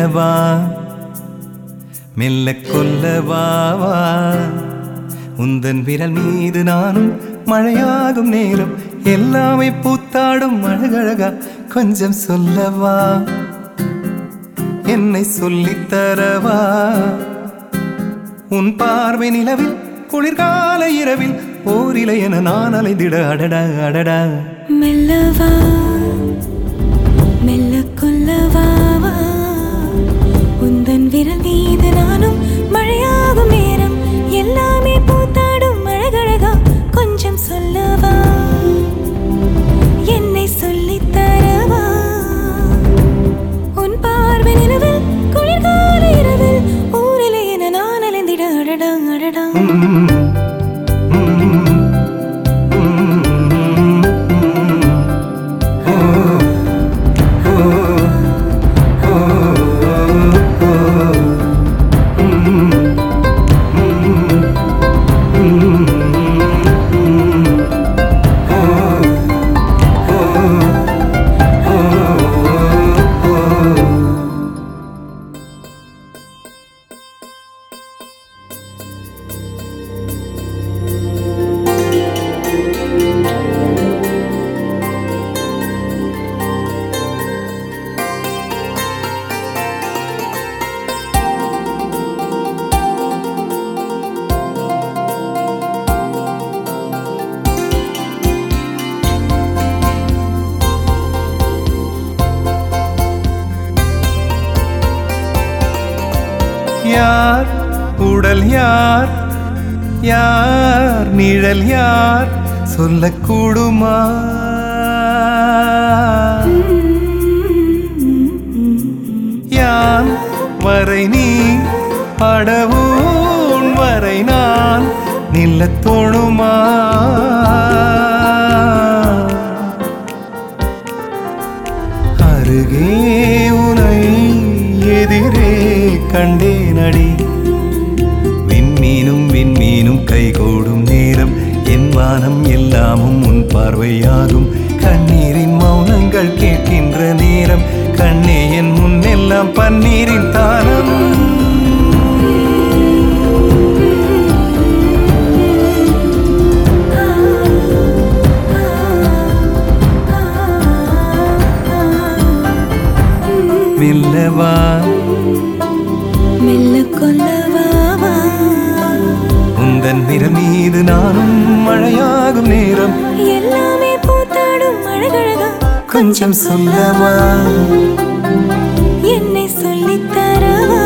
மெல்லவா மெல்ல கொல்லவா வா உந்தன் விரல் மீது நானும் மழையாகும் நேரம் எல்லாமே பூத்தாடும் அழகழகா கொஞ்சம் சொல்லவா என்னை சொல்லித் தரவா உன் பார்வை நிலவில் குளிர்கால இரவில் ஓரிலை என நான் அலைந்திட அடடா அடடா மெல்லவா மெல்ல கொல்லவா வா. உந்தன் விரல் மீது நானும் மழையாகும் நேரம் எல்லாமே பூத்தாடும் அழகழகா கொஞ்சம் சொல்லவா என்னை சொல்லித் தரவா உன் பார்வை நிலவில் குளிர்கால இரவில் ஊரிலே என நான் அலைந்திட அடடா அடடா யார் உடல் யார் யார் நிழல் யார் சொல்லக்கூடுமா யான் வரை நீ படவும் வரை நான் நில்லத் தோணுமா அருகே உனை எதிரே கண்டேனடி விண்மீனும் விண்மீனும் கைகூடும் நேரம் என் வானம் எல்லாமும் உன் பார்வையாகும் கண்ணீரின் மௌனங்கள் கேட்கின்ற நேரம் கண்ணே என் முன்னெல்லாம் பன்னீரின் தானம் மெல்லவா மெல்ல கொல்லவா வா. உந்தன் விரல் மீது நானும் மழையாகும் நேரம் எல்லாமே பூத்தாடும் அழகழகா கொஞ்சம் சொல்லவா என்னை சொல்லித் தரவா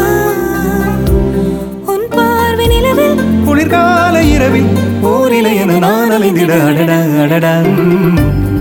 உன் பார்வை நிலவில் குளிர்கால இரவில் ஓரிலை என நான் அலைந்திட அடடா அடடா ம்.